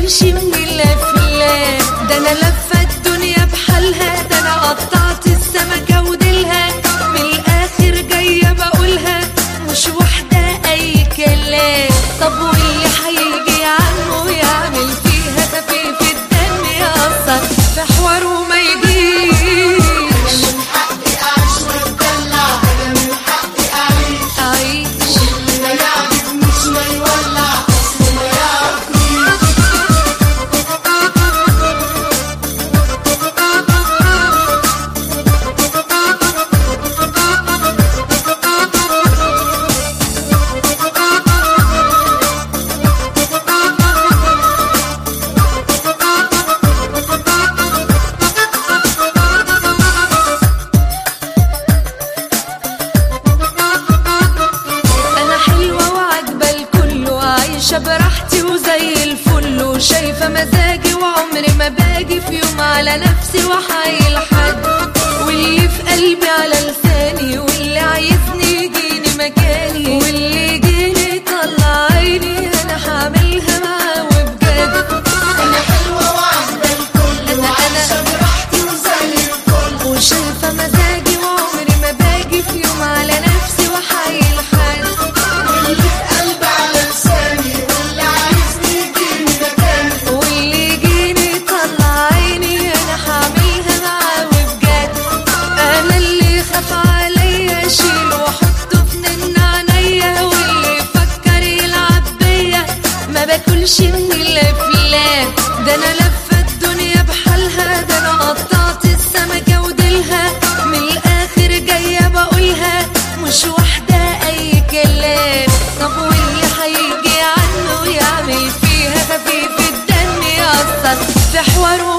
باكلش من الافلام ده انا لفه الدنيا بحالها ده انا قطعت السمكه وديلها من الاخر جايه بقولها مش واحده اي كلام طب واللي هيجي عنه يعمل فيها خفيف الدم يأثر في حواره ما يجيش أعيش انا حلوه وعاجبه الكل وعايشه براحتي وزي الفل وشايفه مزاجي وعمري ما باجي في يوم على نفسي وحايل حد واللي في قلبي على لساني واللي عايزني يجيني مكاني واللي يجيني يطلع عيني انا هعملها معاه وبجد انا حلوه وعاجبه الكل أنا- وعايشه أنا- براحتي وزي الفل وشايفه مزاجي وعمري ما باجي في يوم على نفسي وحايل حد واللي في قلبي على لساني واللي عايزني يجيني مكاني واللي يجيني يطلع عيني انا هعملها معاه وبجد انا اللي خاف عليا اشيله واحطه في نن عينيا واللي يفكر يلعب بيا ما باكلش من الافلام ده انا لفه الدنيا بحالها ده انا قطعت السمكه وديلها من الاخر جايه بقولها مش واحده اي كلام طب واللي هيجي عنه يعمل فيها خفيف الدم يأثر في حواره